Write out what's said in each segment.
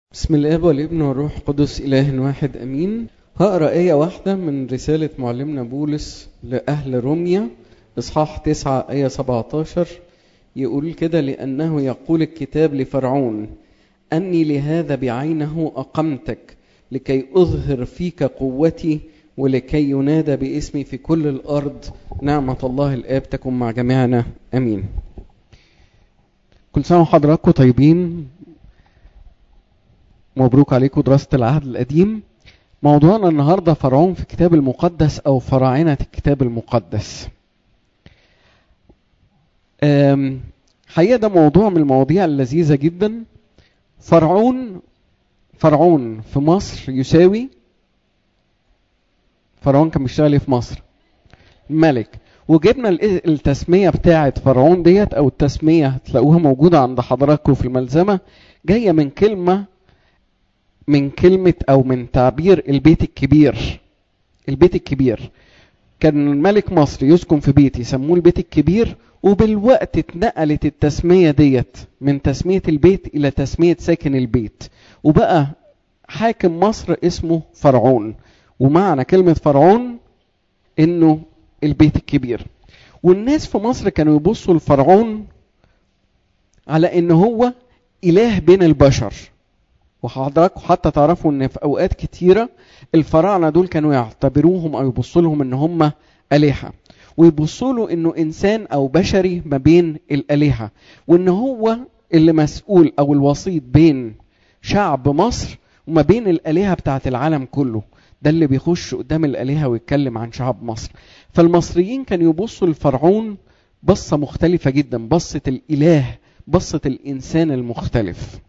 بسم الاب والابن والروح القدس اله واحد امين هقرا ايه واحده من رساله معلمنا بولس لاهل روميا اصحاح 9 ايه 17 يقول كده لانه يقول الكتاب لفرعون اني لهذا بعينه اقمتك لكي اظهر فيك قوتي ولكي ينادى باسمي في كل الارض نعمه الله الاب تكن مع جميعنا امين كل سنه وحضراتكم طيبين مبروك عليكم دراسة العهد القديم موضوعنا النهاردة فرعون في الكتاب المقدس أو فراعنة الكتاب المقدس حقيقة ده موضوع من المواضيع اللذيذة جدا فرعون فرعون في مصر يساوي فرعون كان بيشتغل في مصر ملك وجبنا التسمية بتاعة فرعون ديت أو التسمية هتلاقوها موجودة عند حضراتكم في الملزمة جاية من كلمة من كلمة أو من تعبير البيت الكبير البيت الكبير كان الملك مصر يسكن في بيت يسموه البيت الكبير وبالوقت اتنقلت التسمية ديت من تسمية البيت إلى تسمية ساكن البيت وبقى حاكم مصر اسمه فرعون ومعنى كلمة فرعون إنه البيت الكبير والناس في مصر كانوا يبصوا لفرعون على إن هو إله بين البشر وحضراتكم حتى تعرفوا ان في اوقات كتيره الفراعنه دول كانوا يعتبروهم او يبصوا لهم ان هم الهه ويبصوا له انه انسان او بشري ما بين الالهه وان هو اللي مسؤول او الوسيط بين شعب مصر وما بين الالهه بتاعت العالم كله ده اللي بيخش قدام الالهه ويتكلم عن شعب مصر فالمصريين كانوا يبصوا لفرعون بصه مختلفه جدا بصه الاله بصه الانسان المختلف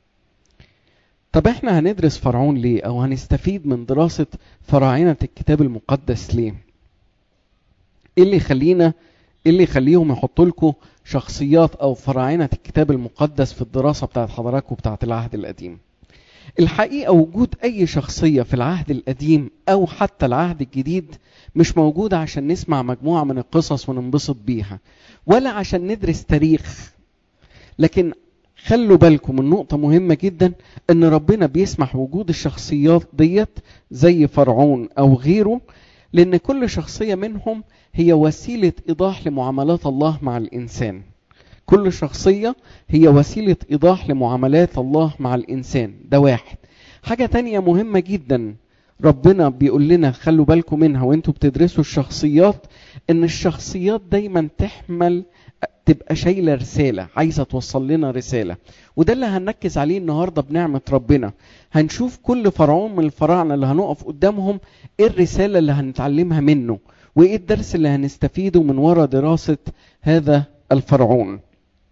طب احنا هندرس فرعون ليه او هنستفيد من دراسة فراعنة الكتاب المقدس ليه ايه اللي يخلينا ايه اللي يخليهم يحطوا لكم شخصيات او فراعنة الكتاب المقدس في الدراسة بتاعت حضراتكم بتاعت العهد القديم الحقيقة وجود أي شخصية في العهد القديم أو حتى العهد الجديد مش موجودة عشان نسمع مجموعة من القصص وننبسط بيها ولا عشان ندرس تاريخ لكن خلوا بالكم من نقطة مهمة جدا ان ربنا بيسمح وجود الشخصيات ديت زي فرعون او غيره لان كل شخصية منهم هي وسيلة ايضاح لمعاملات الله مع الانسان كل شخصية هي وسيلة ايضاح لمعاملات الله مع الانسان ده واحد حاجة تانية مهمة جدا ربنا بيقول لنا خلوا بالكم منها وانتوا بتدرسوا الشخصيات ان الشخصيات دايما تحمل تبقى شايلة رسالة عايزة توصل لنا رسالة وده اللي هنركز عليه النهاردة بنعمة ربنا هنشوف كل فرعون من الفراعنة اللي هنقف قدامهم ايه الرسالة اللي هنتعلمها منه وايه الدرس اللي هنستفيده من وراء دراسة هذا الفرعون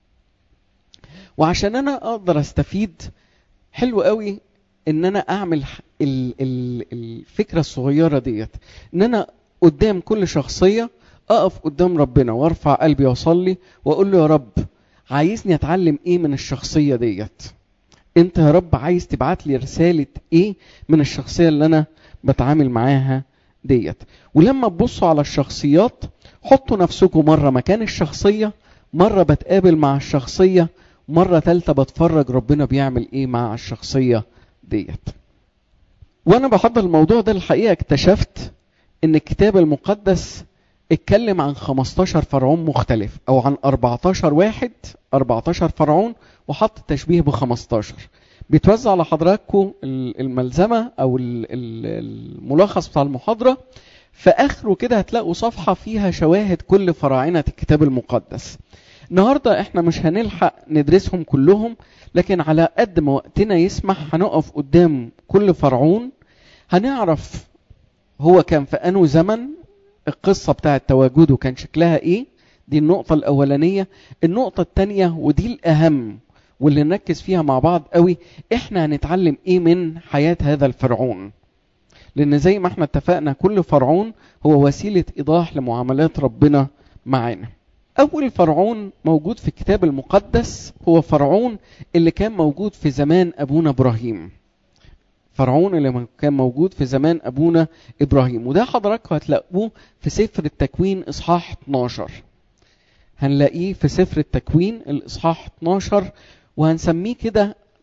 وعشان انا اقدر استفيد حلو قوي ان انا اعمل ال ال الفكرة الصغيرة ديت ان انا قدام كل شخصية اقف قدام ربنا وارفع قلبي واصلي واقول له يا رب عايزني اتعلم ايه من الشخصيه ديت انت يا رب عايز تبعت لي رساله ايه من الشخصيه اللي انا بتعامل معاها ديت ولما تبصوا على الشخصيات حطوا نفسكم مره مكان الشخصيه مره بتقابل مع الشخصيه مره ثالثه بتفرج ربنا بيعمل ايه مع الشخصيه ديت وانا بحضر الموضوع ده الحقيقه اكتشفت ان الكتاب المقدس اتكلم عن 15 فرعون مختلف او عن 14 واحد 14 فرعون وحط التشبيه ب 15 بيتوزع على حضراتكم الملزمه او الملخص بتاع المحاضره في اخره كده هتلاقوا صفحه فيها شواهد كل فراعنه الكتاب المقدس النهارده احنا مش هنلحق ندرسهم كلهم لكن على قد ما وقتنا يسمح هنقف قدام كل فرعون هنعرف هو كان في انه زمن القصة بتاعة تواجده كان شكلها ايه دي النقطة الأولانية النقطة الثانية ودي الأهم واللي نركز فيها مع بعض قوي احنا هنتعلم ايه من حياة هذا الفرعون لأن زي ما احنا اتفقنا كل فرعون هو وسيلة إيضاح لمعاملات ربنا معانا أول فرعون موجود في الكتاب المقدس هو فرعون اللي كان موجود في زمان أبونا إبراهيم فرعون اللي كان موجود في زمان ابونا ابراهيم وده حضراتكم هتلاقوه في سفر التكوين اصحاح 12 هنلاقيه في سفر التكوين الاصحاح 12 وهنسميه كده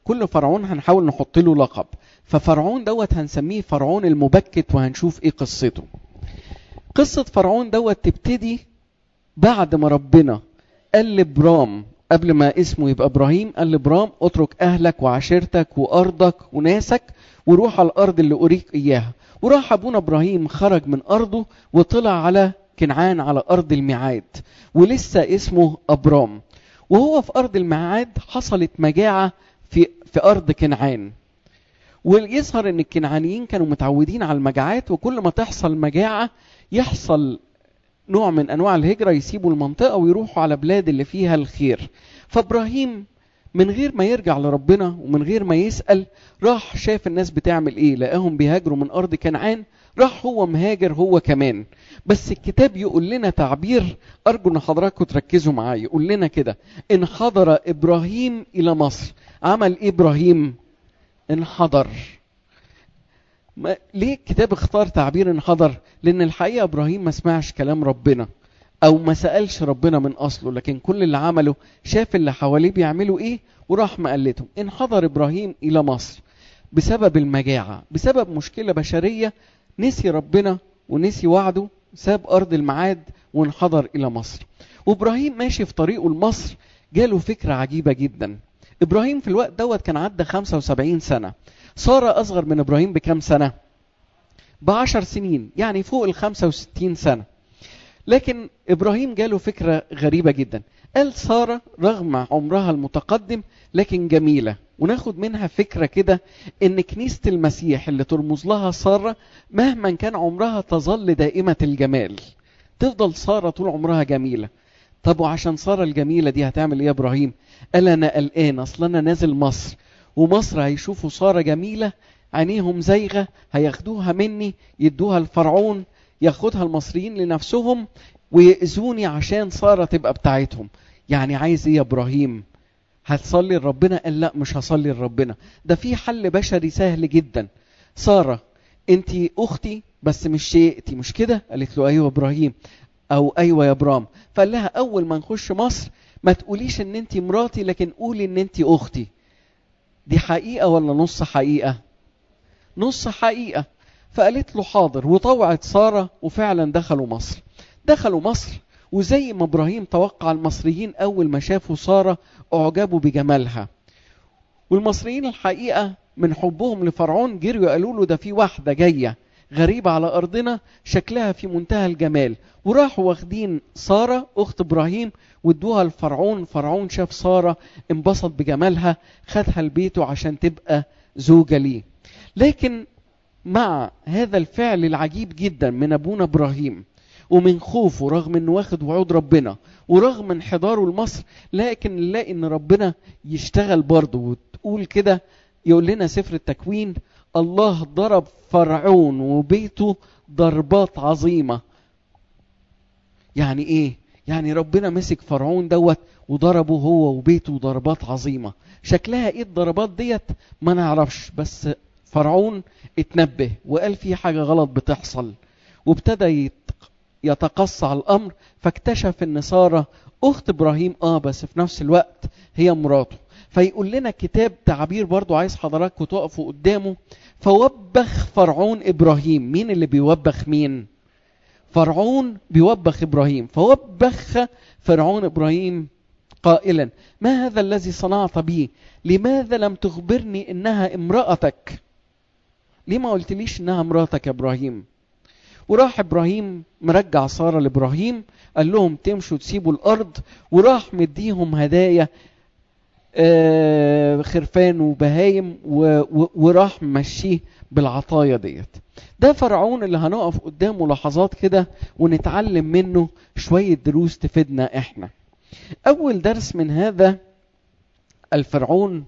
كل فرعون هنحاول نحط له لقب ففرعون دوت هنسميه فرعون المبكت وهنشوف ايه قصته قصة فرعون دوت تبتدي بعد ما ربنا قال لبرام قبل ما اسمه يبقى ابراهيم قال لبرام اترك اهلك وعشيرتك وارضك وناسك وروح على الارض اللي اريك اياها وراح ابونا ابراهيم خرج من ارضه وطلع على كنعان على ارض الميعاد ولسه اسمه ابرام وهو في ارض الميعاد حصلت مجاعه في في ارض كنعان ويظهر ان الكنعانيين كانوا متعودين على المجاعات وكل ما تحصل مجاعه يحصل نوع من انواع الهجره يسيبوا المنطقه ويروحوا على بلاد اللي فيها الخير فابراهيم من غير ما يرجع لربنا ومن غير ما يسال راح شاف الناس بتعمل ايه لقاهم بيهاجروا من ارض كنعان راح هو مهاجر هو كمان بس الكتاب يقول لنا تعبير ارجو ان حضراتكم تركزوا معايا يقول لنا كده ان حضر ابراهيم الى مصر عمل ايه ابراهيم انحدر ما ليه الكتاب اختار تعبير انحدر لان الحقيقه ابراهيم ما سمعش كلام ربنا او ما سالش ربنا من اصله لكن كل اللي عمله شاف اللي حواليه بيعملوا ايه وراح مقلتهم انحدر ابراهيم الى مصر بسبب المجاعه بسبب مشكله بشريه نسي ربنا ونسي وعده ساب ارض الميعاد وانحدر الى مصر وابراهيم ماشي في طريقه لمصر جاله فكره عجيبه جدا ابراهيم في الوقت دوت كان عدى 75 سنه ساره اصغر من ابراهيم بكام سنه بعشر سنين يعني فوق ال 65 سنه لكن ابراهيم جاله فكره غريبه جدا قال ساره رغم عمرها المتقدم لكن جميله وناخد منها فكره كده ان كنيسه المسيح اللي ترمز لها ساره مهما كان عمرها تظل دائمه الجمال تفضل ساره طول عمرها جميله طب وعشان ساره الجميله دي هتعمل ايه يا ابراهيم قال انا قلقان اصل انا نازل مصر ومصر هيشوفوا ساره جميله عينيهم زايغه هياخدوها مني يدوها لفرعون ياخدها المصريين لنفسهم ويأذوني عشان ساره تبقى بتاعتهم يعني عايز ايه يا ابراهيم هتصلي لربنا قال لا مش هصلي لربنا ده في حل بشري سهل جدا ساره انت اختي بس مش شيئتي مش كده قالت له ايوه ابراهيم او ايوه يا ابرام فقال لها اول ما نخش مصر ما تقوليش ان انت مراتي لكن قولي ان انت اختي دي حقيقه ولا نص حقيقه نص حقيقه فقالت له حاضر وطوعت ساره وفعلا دخلوا مصر دخلوا مصر وزي ما ابراهيم توقع المصريين اول ما شافوا ساره اعجبوا بجمالها والمصريين الحقيقه من حبهم لفرعون جريوا قالوا له ده في واحده جايه غريبه على ارضنا شكلها في منتهى الجمال وراحوا واخدين ساره اخت ابراهيم وادوها لفرعون فرعون شاف ساره انبسط بجمالها خدها لبيته عشان تبقى زوجه ليه لكن مع هذا الفعل العجيب جدا من ابونا ابراهيم ومن خوفه رغم انه واخد وعود ربنا ورغم انحداره لمصر لكن نلاقي ان ربنا يشتغل برضه وتقول كده يقول لنا سفر التكوين الله ضرب فرعون وبيته ضربات عظيمه يعني ايه يعني ربنا مسك فرعون دوت وضربه هو وبيته ضربات عظيمه شكلها ايه الضربات ديت ما نعرفش بس فرعون اتنبه وقال في حاجه غلط بتحصل وابتدى يتقصى على الامر فاكتشف ان ساره اخت ابراهيم اه بس في نفس الوقت هي مراته فيقول لنا كتاب تعبير برضو عايز حضراتكم تقفوا قدامه فوبخ فرعون ابراهيم مين اللي بيوبخ مين فرعون بيوبخ ابراهيم فوبخ فرعون ابراهيم قائلا ما هذا الذي صنعت بي لماذا لم تخبرني انها امراتك ليه ما قلتليش انها مراتك يا ابراهيم وراح ابراهيم مرجع ساره لابراهيم قال لهم تمشوا تسيبوا الارض وراح مديهم هدايا آه خرفان وبهايم وراح مشيه بالعطايا ديت ده فرعون اللي هنقف قدامه لحظات كده ونتعلم منه شوية دروس تفيدنا احنا اول درس من هذا الفرعون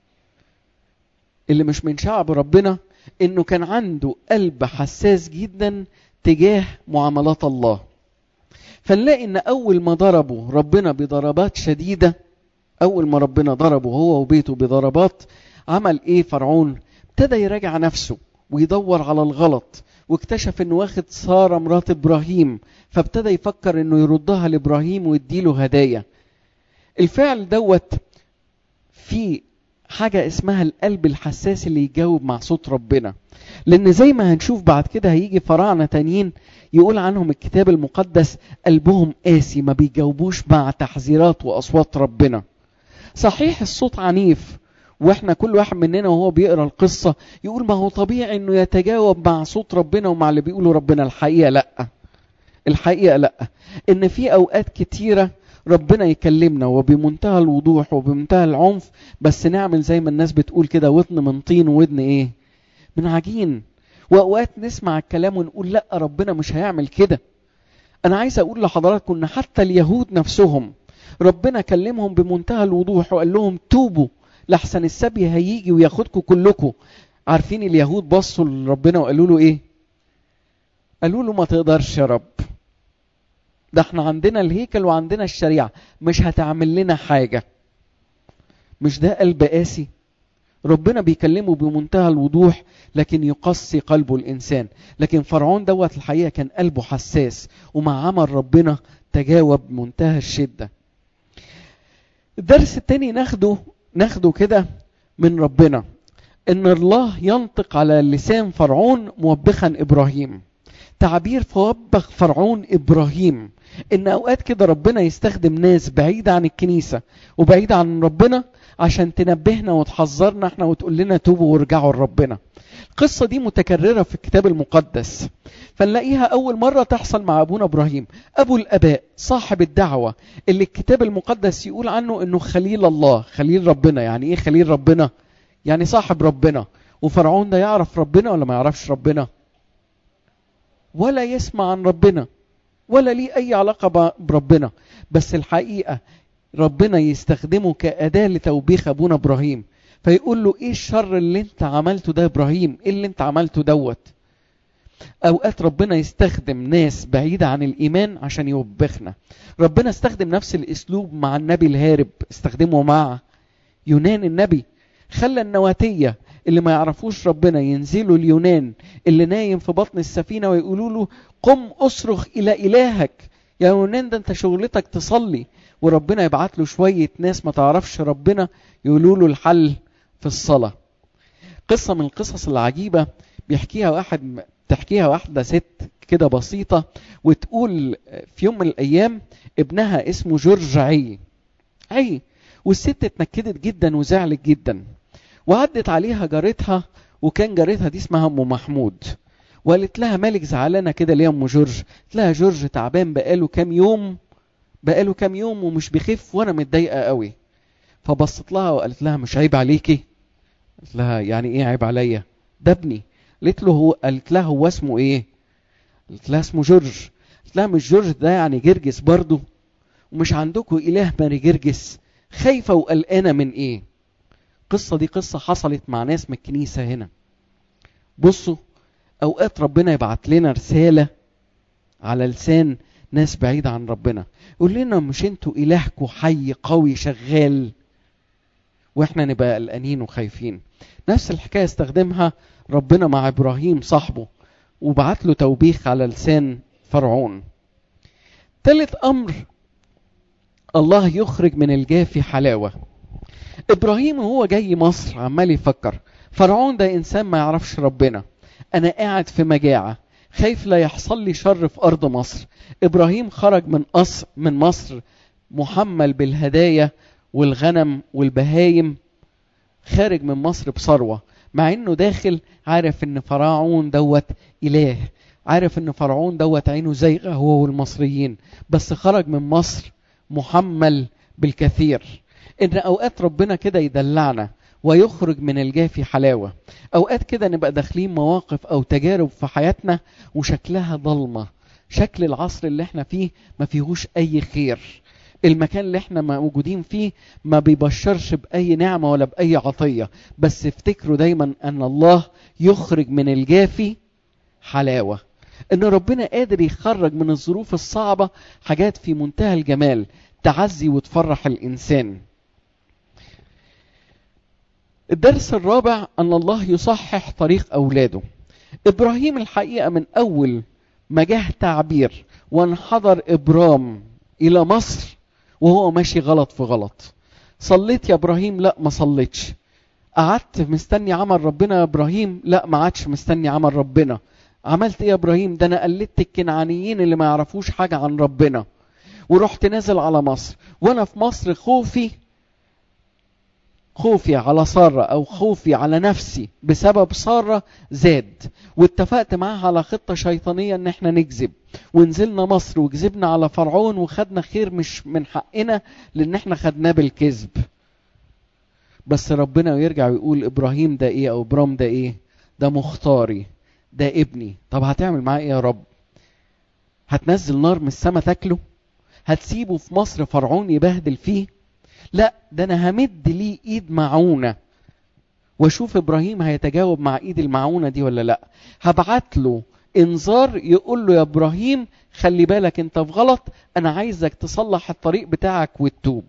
اللي مش من شعب ربنا انه كان عنده قلب حساس جدا تجاه معاملات الله فنلاقي ان اول ما ضربوا ربنا بضربات شديده اول ما ربنا ضربه هو وبيته بضربات عمل ايه فرعون ابتدى يراجع نفسه ويدور على الغلط واكتشف انه واخد ساره مرات ابراهيم فابتدى يفكر انه يردها لابراهيم ويديله هدايا الفعل دوت في حاجة اسمها القلب الحساس اللي يجاوب مع صوت ربنا لان زي ما هنشوف بعد كده هيجي فراعنة تانيين يقول عنهم الكتاب المقدس قلبهم قاسي ما بيجاوبوش مع تحذيرات واصوات ربنا صحيح الصوت عنيف واحنا كل واحد مننا وهو بيقرا القصه يقول ما هو طبيعي انه يتجاوب مع صوت ربنا ومع اللي بيقوله ربنا الحقيقه لا الحقيقه لا ان في اوقات كتيره ربنا يكلمنا وبمنتهى الوضوح وبمنتهى العنف بس نعمل زي ما الناس بتقول كده ودن من طين ودن ايه من عجين واوقات نسمع الكلام ونقول لا ربنا مش هيعمل كده انا عايز اقول لحضراتكم ان حتى اليهود نفسهم ربنا كلمهم بمنتهى الوضوح وقال لهم توبوا لحسن السبي هيجي وياخدكم كلكم عارفين اليهود بصوا لربنا وقالوا له ايه قالوا له ما تقدرش يا رب ده احنا عندنا الهيكل وعندنا الشريعة مش هتعمل لنا حاجة مش ده قلب قاسي ربنا بيكلمه بمنتهى الوضوح لكن يقسي قلبه الإنسان لكن فرعون دوت الحقيقة كان قلبه حساس ومع عمل ربنا تجاوب بمنتهى الشدة الدرس التاني ناخده ناخده كده من ربنا ان الله ينطق على لسان فرعون موبخا ابراهيم تعبير فوبخ فرعون ابراهيم ان اوقات كده ربنا يستخدم ناس بعيدة عن الكنيسة وبعيدة عن ربنا عشان تنبهنا وتحذرنا احنا وتقول لنا توبوا وارجعوا لربنا القصة دي متكررة في الكتاب المقدس فنلاقيها أول مرة تحصل مع أبونا إبراهيم أبو الآباء صاحب الدعوة اللي الكتاب المقدس يقول عنه أنه خليل الله خليل ربنا يعني إيه خليل ربنا يعني صاحب ربنا وفرعون ده يعرف ربنا ولا ما يعرفش ربنا ولا يسمع عن ربنا ولا ليه أي علاقة بربنا بس الحقيقة ربنا يستخدمه كأداة لتوبيخ أبونا إبراهيم فيقول له ايه الشر اللي انت عملته ده يا ابراهيم ايه اللي انت عملته دوت اوقات ربنا يستخدم ناس بعيدة عن الايمان عشان يوبخنا ربنا استخدم نفس الاسلوب مع النبي الهارب استخدمه مع يونان النبي خلى النواتية اللي ما يعرفوش ربنا ينزلوا اليونان اللي نايم في بطن السفينة ويقولوا له قم اصرخ الى الهك يا يونان ده انت شغلتك تصلي وربنا يبعت له شوية ناس ما تعرفش ربنا يقولوا له الحل في الصلاة قصة من القصص العجيبة بيحكيها واحد تحكيها واحدة ست كده بسيطة وتقول في يوم من الأيام ابنها اسمه جورج عي عي والست اتنكدت جدا وزعلت جدا وعدت عليها جارتها وكان جارتها دي اسمها ام محمود وقالت لها مالك زعلانه كده ليه يا ام جورج قالت لها جورج تعبان بقاله كام يوم بقاله كام يوم ومش بيخف وانا متضايقه قوي فبصت لها وقالت لها مش عيب عليكي قالت لها يعني ايه عيب عليا ده ابني قالت له هو قالت لها هو اسمه ايه قالت لها اسمه جورج قالت لها مش جورج ده يعني جرجس برضه ومش عندكم اله ماري جرجس خايفه وقلقانه من ايه القصه دي قصه حصلت مع ناس من الكنيسه هنا بصوا اوقات ربنا يبعت لنا رساله على لسان ناس بعيدة عن ربنا يقول لنا مش انتوا إلهكوا حي قوي شغال واحنا نبقى قلقانين وخايفين نفس الحكاية استخدمها ربنا مع إبراهيم صاحبه وبعت له توبيخ على لسان فرعون ثالث أمر الله يخرج من الجافي حلاوة إبراهيم وهو جاي مصر عمال يفكر فرعون ده إنسان ما يعرفش ربنا أنا قاعد في مجاعة خايف لا يحصل لي شر في أرض مصر إبراهيم خرج من أصر من مصر محمل بالهدايا والغنم والبهايم خارج من مصر بثروة مع انه داخل عارف ان فرعون دوت اله عارف ان فرعون دوت عينه زيغة هو والمصريين بس خرج من مصر محمل بالكثير ان اوقات ربنا كده يدلعنا ويخرج من الجافي حلاوة اوقات كده نبقى داخلين مواقف او تجارب في حياتنا وشكلها ضلمة شكل العصر اللي احنا فيه ما فيهوش اي خير المكان اللي احنا موجودين فيه ما بيبشرش بأي نعمة ولا بأي عطية بس افتكروا دايما أن الله يخرج من الجافي حلاوة أن ربنا قادر يخرج من الظروف الصعبة حاجات في منتهى الجمال تعزي وتفرح الإنسان الدرس الرابع أن الله يصحح طريق أولاده إبراهيم الحقيقة من أول ما جه تعبير وانحدر إبرام إلى مصر وهو ماشي غلط في غلط صليت يا ابراهيم لا ما صليتش قعدت مستني عمل ربنا يا ابراهيم لا ما عادش مستني عمل ربنا عملت ايه يا ابراهيم ده انا قلدت الكنعانيين اللي ما يعرفوش حاجه عن ربنا ورحت نازل على مصر وانا في مصر خوفي خوفي على سارة أو خوفي على نفسي بسبب سارة زاد واتفقت معاها على خطة شيطانية إن إحنا نكذب ونزلنا مصر وكذبنا على فرعون وخدنا خير مش من حقنا لأن إحنا خدناه بالكذب بس ربنا يرجع ويقول إبراهيم ده إيه أو إبرام ده إيه ده مختاري ده ابني طب هتعمل معاه إيه يا رب هتنزل نار من السما تاكله هتسيبه في مصر فرعون يبهدل فيه لا ده انا همد ليه ايد معونه واشوف ابراهيم هيتجاوب مع ايد المعونه دي ولا لا هبعت له انذار يقول له يا ابراهيم خلي بالك انت في غلط انا عايزك تصلح الطريق بتاعك وتتوب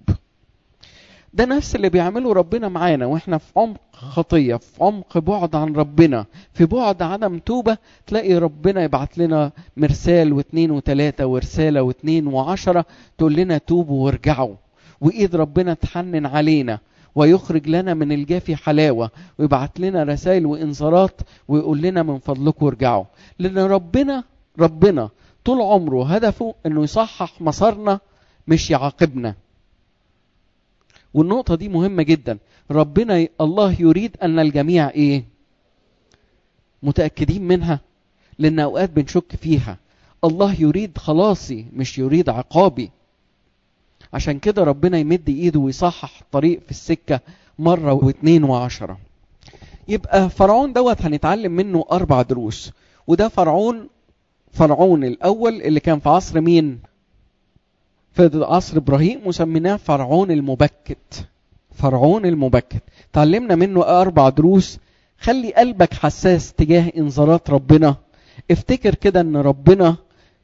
ده نفس اللي بيعمله ربنا معانا واحنا في عمق خطية في عمق بعد عن ربنا في بعد عدم توبة تلاقي ربنا يبعت لنا مرسال واثنين وثلاثة ورسالة واثنين وعشرة تقول لنا توبوا وارجعوا وايد ربنا تحنن علينا ويخرج لنا من الجافي حلاوة ويبعت لنا رسائل وإنذارات ويقول لنا من فضلكم ارجعوا لأن ربنا ربنا طول عمره هدفه انه يصحح مسارنا مش يعاقبنا والنقطة دي مهمة جدا ربنا ي... الله يريد أن الجميع إيه متأكدين منها لأن أوقات بنشك فيها الله يريد خلاصي مش يريد عقابي عشان كده ربنا يمد ايده ويصحح الطريق في السكة مرة واثنين وعشرة يبقى فرعون دوت هنتعلم منه أربع دروس وده فرعون فرعون الأول اللي كان في عصر مين؟ في عصر إبراهيم وسميناه فرعون المبكت فرعون المبكت تعلمنا منه أربع دروس خلي قلبك حساس تجاه إنذارات ربنا افتكر كده ان ربنا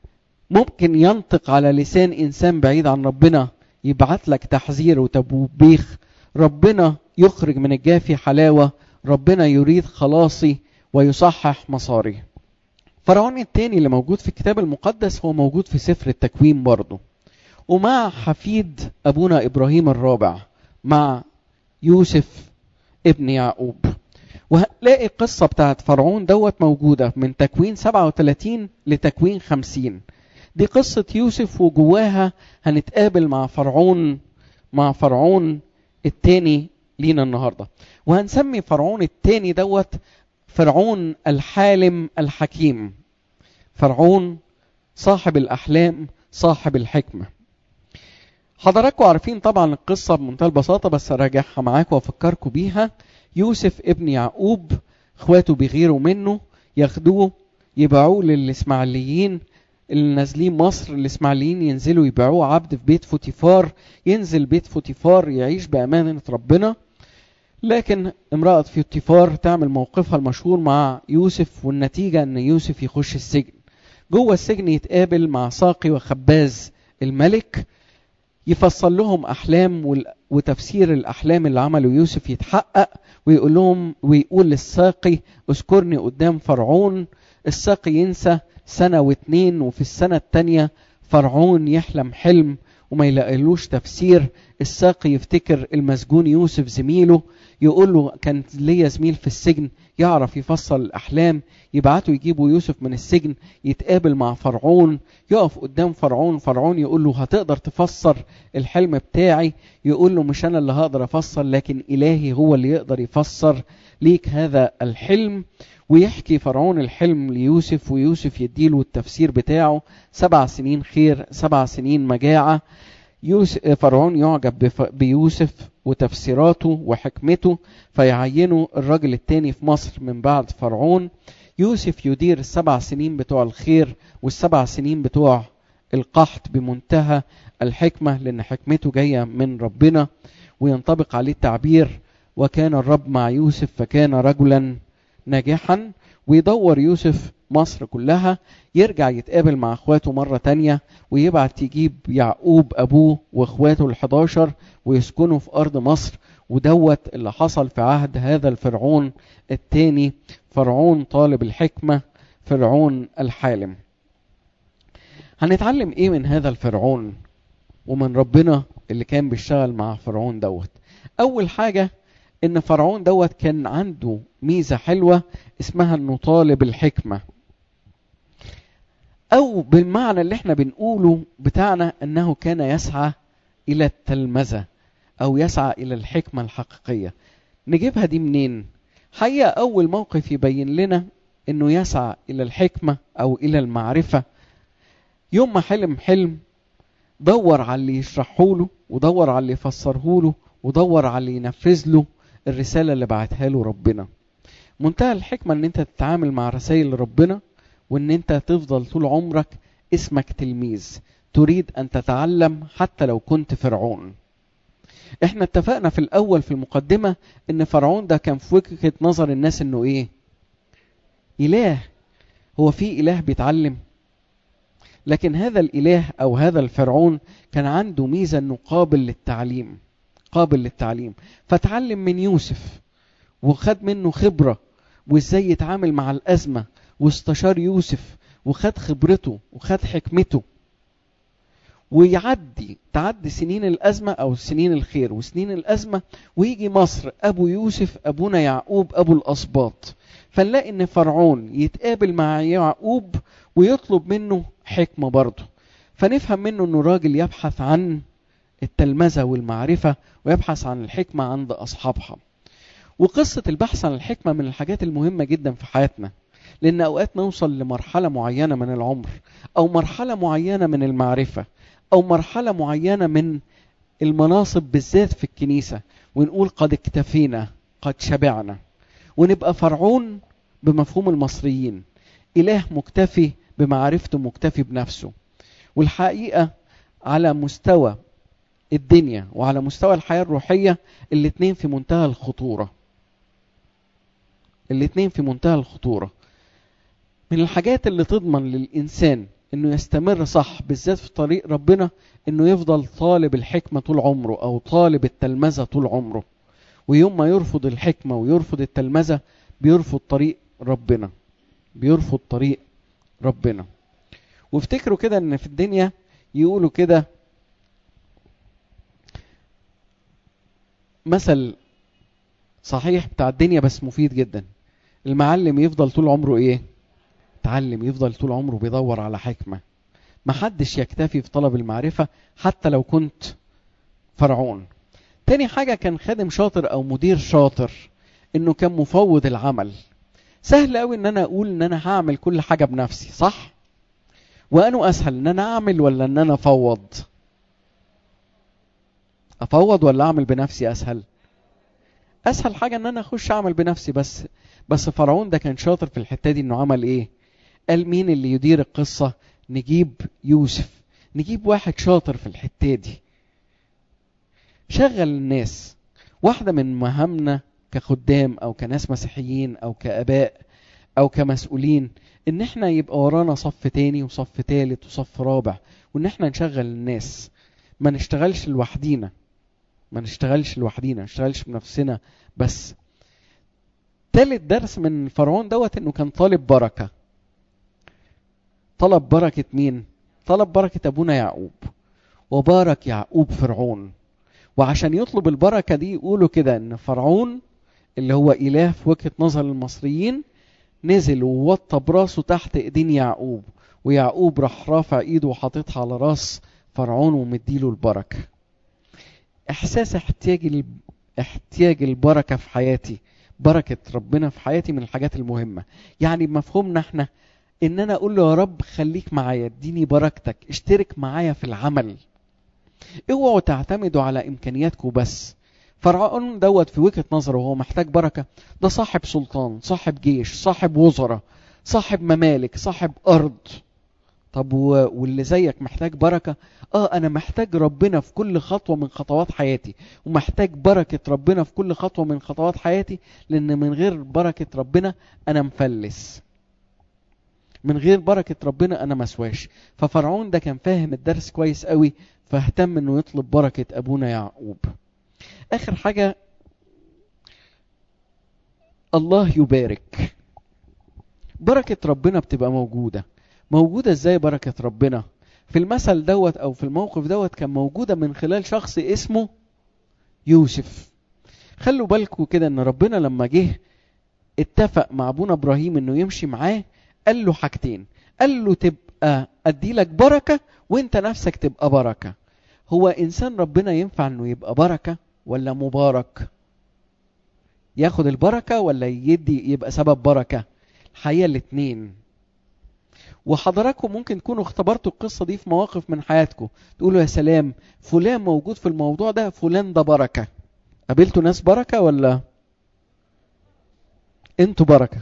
ممكن ينطق على لسان انسان بعيد عن ربنا يبعت لك تحذير وتبوبيخ ربنا يخرج من الجافي حلاوة ربنا يريد خلاصي ويصحح مساري فرعون التاني اللي موجود في الكتاب المقدس هو موجود في سفر التكوين برضه ومع حفيد أبونا إبراهيم الرابع مع يوسف ابن يعقوب وهنلاقي القصة بتاعت فرعون دوت موجودة من تكوين 37 لتكوين 50 دي قصة يوسف وجواها هنتقابل مع فرعون مع فرعون التاني لينا النهاردة وهنسمي فرعون التاني دوت فرعون الحالم الحكيم فرعون صاحب الأحلام صاحب الحكمة حضراتكم عارفين طبعا القصة بمنتهى البساطة بس أراجعها معاكم وأفكركم بيها يوسف ابن يعقوب اخواته بيغيروا منه ياخدوه يبيعوه للإسماعيليين اللي نازلين مصر الإسماعيليين ينزلوا يبيعوه عبد في بيت فوتيفار ينزل بيت فوتيفار يعيش بأمانة ربنا لكن امرأة فوتيفار تعمل موقفها المشهور مع يوسف والنتيجة أن يوسف يخش السجن جوه السجن يتقابل مع ساقي وخباز الملك يفصل لهم احلام وتفسير الاحلام اللي عمله يوسف يتحقق ويقول لهم ويقول للساقي اذكرني قدام فرعون الساقي ينسى سنه واتنين وفي السنه التانيه فرعون يحلم حلم وما يلاقيلوش تفسير الساقي يفتكر المسجون يوسف زميله يقول له كان ليا زميل في السجن يعرف يفصل الأحلام يبعتوا يجيبوا يوسف من السجن يتقابل مع فرعون يقف قدام فرعون فرعون يقول له هتقدر تفسر الحلم بتاعي يقول له مش أنا اللي هقدر أفسر لكن إلهي هو اللي يقدر يفسر ليك هذا الحلم ويحكي فرعون الحلم ليوسف ويوسف يديله التفسير بتاعه سبع سنين خير سبع سنين مجاعة يوسف فرعون يعجب بيوسف وتفسيراته وحكمته فيعينه الراجل التاني في مصر من بعد فرعون يوسف يدير السبع سنين بتوع الخير والسبع سنين بتوع القحط بمنتهى الحكمة لأن حكمته جاية من ربنا وينطبق عليه التعبير وكان الرب مع يوسف فكان رجلا ناجحا ويدور يوسف مصر كلها يرجع يتقابل مع اخواته مرة تانية ويبعت يجيب يعقوب ابوه واخواته الحداشر ويسكنوا في ارض مصر ودوت اللي حصل في عهد هذا الفرعون التاني فرعون طالب الحكمة فرعون الحالم هنتعلم ايه من هذا الفرعون ومن ربنا اللي كان بيشتغل مع فرعون دوت اول حاجة ان فرعون دوت كان عنده ميزة حلوة اسمها انه طالب الحكمة او بالمعنى اللي احنا بنقوله بتاعنا انه كان يسعى الى التلمذة او يسعى الى الحكمة الحقيقية نجيبها دي منين حقيقة اول موقف يبين لنا انه يسعى الى الحكمة او الى المعرفة يوم ما حلم حلم دور على اللي يشرحه له ودور على اللي يفسره له ودور على اللي ينفذ له الرسالة اللي بعتها له ربنا منتهى الحكمة ان انت تتعامل مع رسائل ربنا وان انت تفضل طول عمرك اسمك تلميذ تريد ان تتعلم حتى لو كنت فرعون احنا اتفقنا في الاول في المقدمة ان فرعون ده كان في وجهة نظر الناس انه ايه اله هو في اله بيتعلم لكن هذا الاله او هذا الفرعون كان عنده ميزة انه قابل للتعليم قابل للتعليم فتعلم من يوسف وخد منه خبرة وازاي يتعامل مع الازمة واستشار يوسف وخد خبرته وخد حكمته ويعدي تعدي سنين الأزمة أو سنين الخير وسنين الأزمة ويجي مصر أبو يوسف أبونا يعقوب أبو الأسباط فنلاقي إن فرعون يتقابل مع يعقوب ويطلب منه حكمة برضه فنفهم منه إنه راجل يبحث عن التلمذة والمعرفة ويبحث عن الحكمة عند أصحابها وقصة البحث عن الحكمة من الحاجات المهمة جدا في حياتنا لأن أوقات نوصل لمرحلة معينة من العمر أو مرحلة معينة من المعرفة أو مرحلة معينة من المناصب بالذات في الكنيسة ونقول قد اكتفينا قد شبعنا ونبقى فرعون بمفهوم المصريين إله مكتفي بمعرفته مكتفي بنفسه والحقيقة على مستوى الدنيا وعلى مستوى الحياة الروحية الاتنين في منتهى الخطورة الاتنين في منتهى الخطورة من الحاجات اللي تضمن للإنسان انه يستمر صح بالذات في طريق ربنا انه يفضل طالب الحكمة طول عمره او طالب التلمذة طول عمره ويوم ما يرفض الحكمة ويرفض التلمذة بيرفض طريق ربنا بيرفض طريق ربنا وافتكروا كده ان في الدنيا يقولوا كده مثل صحيح بتاع الدنيا بس مفيد جدا المعلم يفضل طول عمره ايه تعلم يفضل طول عمره بيدور على حكمة محدش يكتفي في طلب المعرفة حتى لو كنت فرعون تاني حاجة كان خادم شاطر او مدير شاطر انه كان مفوض العمل سهل قوي ان انا اقول ان انا هعمل كل حاجة بنفسي صح وانه اسهل ان انا اعمل ولا ان انا افوض افوض ولا اعمل بنفسي اسهل اسهل حاجة ان انا اخش اعمل بنفسي بس بس فرعون ده كان شاطر في الحتة دي انه عمل ايه قال مين اللي يدير القصة نجيب يوسف نجيب واحد شاطر في الحتة دي شغل الناس واحدة من مهامنا كخدام او كناس مسيحيين او كاباء او كمسؤولين ان احنا يبقى ورانا صف تاني وصف تالت وصف رابع وان احنا نشغل الناس ما نشتغلش لوحدينا ما نشتغلش لوحدينا ما نشتغلش بنفسنا بس تالت درس من فرعون دوت انه كان طالب بركة طلب بركة مين طلب بركة ابونا يعقوب وبارك يعقوب فرعون وعشان يطلب البركة دي يقولوا كده ان فرعون اللي هو اله في وجهة نظر المصريين نزل ووطى براسه تحت ايدين يعقوب ويعقوب راح رافع ايده وحاططها على راس فرعون ومديله البركة احساس احتياج احتياج البركة في حياتي بركة ربنا في حياتي من الحاجات المهمة يعني بمفهومنا احنا ان انا اقول له يا رب خليك معايا اديني بركتك اشترك معايا في العمل اوعوا تعتمدوا على امكانياتكم بس فرعون دوت في وجهة نظره وهو محتاج بركة ده صاحب سلطان صاحب جيش صاحب وزراء صاحب ممالك صاحب ارض طب واللي زيك محتاج بركة اه انا محتاج ربنا في كل خطوة من خطوات حياتي ومحتاج بركة ربنا في كل خطوة من خطوات حياتي لان من غير بركة ربنا انا مفلس من غير بركة ربنا انا مسواش ففرعون ده كان فاهم الدرس كويس قوي فاهتم انه يطلب بركة ابونا يعقوب اخر حاجة الله يبارك بركة ربنا بتبقى موجودة موجودة ازاي بركة ربنا في المثل دوت او في الموقف دوت كان موجودة من خلال شخص اسمه يوسف خلوا بالكم كده ان ربنا لما جه اتفق مع ابونا ابراهيم انه يمشي معاه قال له حاجتين قال له تبقى ادي لك بركه وانت نفسك تبقى بركه هو انسان ربنا ينفع انه يبقى بركه ولا مبارك ياخد البركه ولا يدي يبقى سبب بركه الحقيقه الاثنين وحضراتكم ممكن تكونوا اختبرتوا القصه دي في مواقف من حياتكم تقولوا يا سلام فلان موجود في الموضوع ده فلان ده بركه قابلتوا ناس بركه ولا انتوا بركه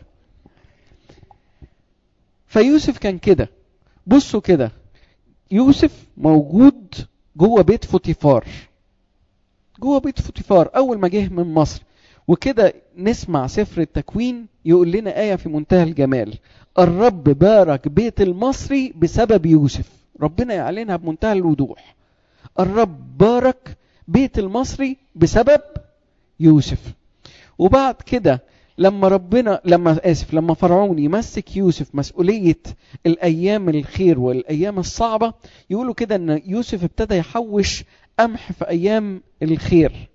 فيوسف كان كده بصوا كده يوسف موجود جوه بيت فوتيفار جوه بيت فوتيفار اول ما جه من مصر وكده نسمع سفر التكوين يقول لنا آية في منتهى الجمال الرب بارك بيت المصري بسبب يوسف ربنا يعلنها بمنتهى الوضوح الرب بارك بيت المصري بسبب يوسف وبعد كده لما ربنا لما اسف لما فرعون يمسك يوسف مسؤوليه الايام الخير والايام الصعبه يقولوا كده ان يوسف ابتدى يحوش قمح في ايام الخير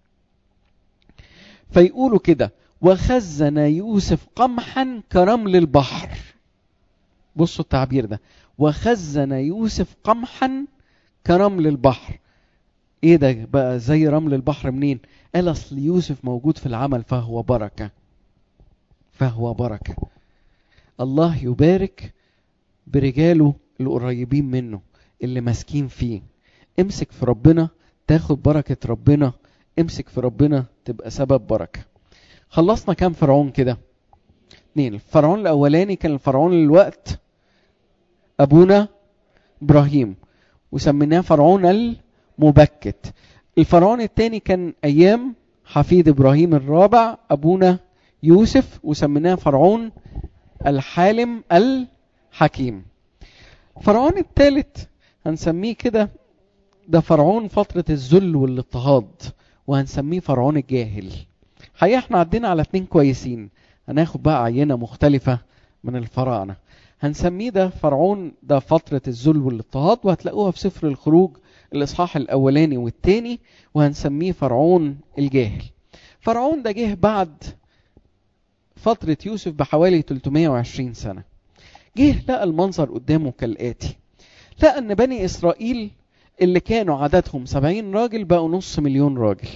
فيقولوا كده وخزن يوسف قمحا كرمل البحر بصوا التعبير ده وخزن يوسف قمحا كرمل البحر ايه ده بقى زي رمل البحر منين قال اصل يوسف موجود في العمل فهو بركه فهو بركه الله يبارك برجاله القريبين منه اللي ماسكين فيه امسك في ربنا تاخد بركه ربنا امسك في ربنا تبقى سبب بركه خلصنا كام فرعون كده اتنين الفرعون الاولاني كان الفرعون الوقت ابونا ابراهيم وسميناه فرعون المبكت الفرعون الثاني كان ايام حفيد ابراهيم الرابع ابونا يوسف وسميناه فرعون الحالم الحكيم فرعون الثالث هنسميه كده ده فرعون فترة الذل والاضطهاد وهنسميه فرعون الجاهل حقيقة احنا عدينا على اتنين كويسين هناخد بقى عينة مختلفة من الفراعنة هنسميه ده فرعون ده فترة الذل والاضطهاد وهتلاقوها في سفر الخروج الإصحاح الأولاني والتاني وهنسميه فرعون الجاهل فرعون ده جه بعد فترة يوسف بحوالي 320 سنة جه لقى المنظر قدامه كالآتي لقى أن بني إسرائيل اللي كانوا عددهم 70 راجل بقوا نص مليون راجل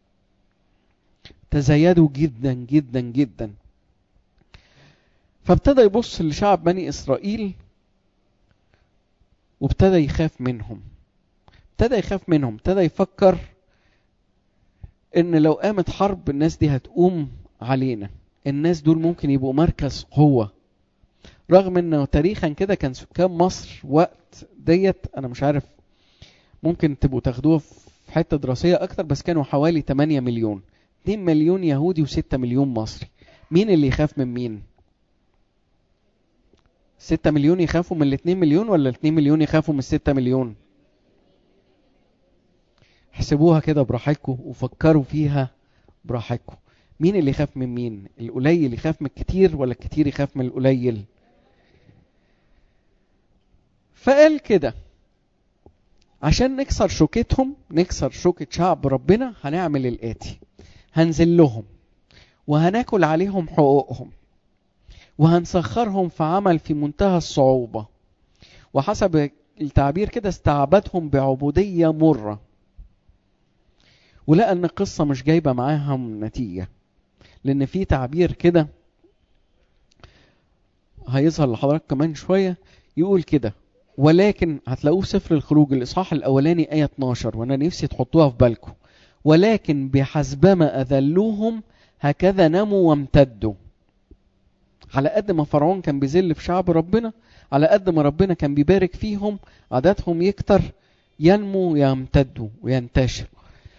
تزايدوا جدا جدا جدا فابتدى يبص لشعب بني إسرائيل وابتدى يخاف منهم ابتدى يخاف منهم ابتدى يفكر ان لو قامت حرب الناس دي هتقوم علينا الناس دول ممكن يبقوا مركز قوة رغم انه تاريخا كده كان سكان مصر وقت ديت انا مش عارف ممكن تبقوا تاخدوها في حتة دراسية اكتر بس كانوا حوالي 8 مليون 2 مليون يهودي و6 مليون مصري مين اللي يخاف من مين 6 مليون يخافوا من ال 2 مليون ولا ال 2 مليون يخافوا من ال 6 مليون احسبوها كده براحتكم وفكروا فيها براحتكم مين اللي يخاف من مين القليل يخاف من الكتير ولا الكتير يخاف من القليل فقال كده عشان نكسر شوكتهم نكسر شوكة شعب ربنا هنعمل الآتي هنزل لهم وهناكل عليهم حقوقهم وهنسخرهم في عمل في منتهى الصعوبة وحسب التعبير كده استعبدهم بعبودية مرة ولقى ان القصة مش جايبة معاهم نتيجة لان في تعبير كده هيظهر لحضرتك كمان شوية يقول كده ولكن هتلاقوه في سفر الخروج الاصحاح الاولاني ايه 12 وانا نفسي تحطوها في بالكم ولكن بحسبما اذلوهم هكذا نموا وامتدوا على قد ما فرعون كان بيذل في شعب ربنا على قد ما ربنا كان بيبارك فيهم عددهم يكتر ينمو ويمتدوا وينتشروا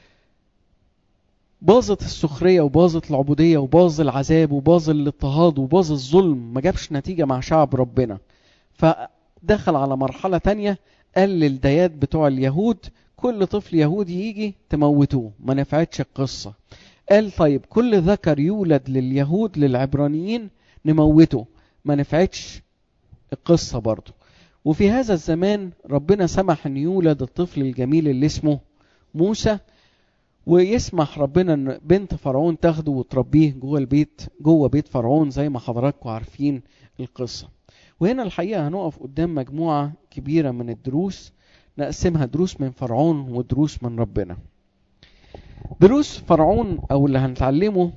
باظت السخرية وباظت العبودية وباظ العذاب وباظ الاضطهاد وباظ الظلم ما جابش نتيجة مع شعب ربنا فدخل على مرحلة تانية قال للديات بتوع اليهود كل طفل يهودي يجي تموتوه ما نفعتش القصة قال طيب كل ذكر يولد لليهود للعبرانيين نموته ما نفعتش القصة برضه وفي هذا الزمان ربنا سمح ان يولد الطفل الجميل اللي اسمه موسى ويسمح ربنا ان بنت فرعون تاخده وتربيه جوه البيت جوه بيت فرعون زي ما حضراتكم عارفين القصه وهنا الحقيقه هنقف قدام مجموعه كبيره من الدروس نقسمها دروس من فرعون ودروس من ربنا دروس فرعون او اللي هنتعلمه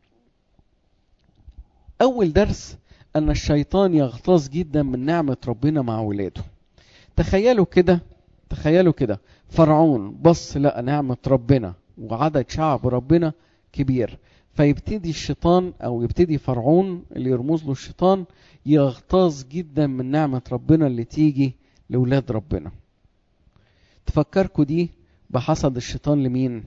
اول درس ان الشيطان يغتاظ جدا من نعمه ربنا مع ولاده تخيلوا كده تخيلوا كده فرعون بص لقى نعمه ربنا وعدد شعب ربنا كبير فيبتدي الشيطان او يبتدي فرعون اللي يرمز له الشيطان يغتاظ جدا من نعمه ربنا اللي تيجي لاولاد ربنا تفكركوا دي بحسد الشيطان لمين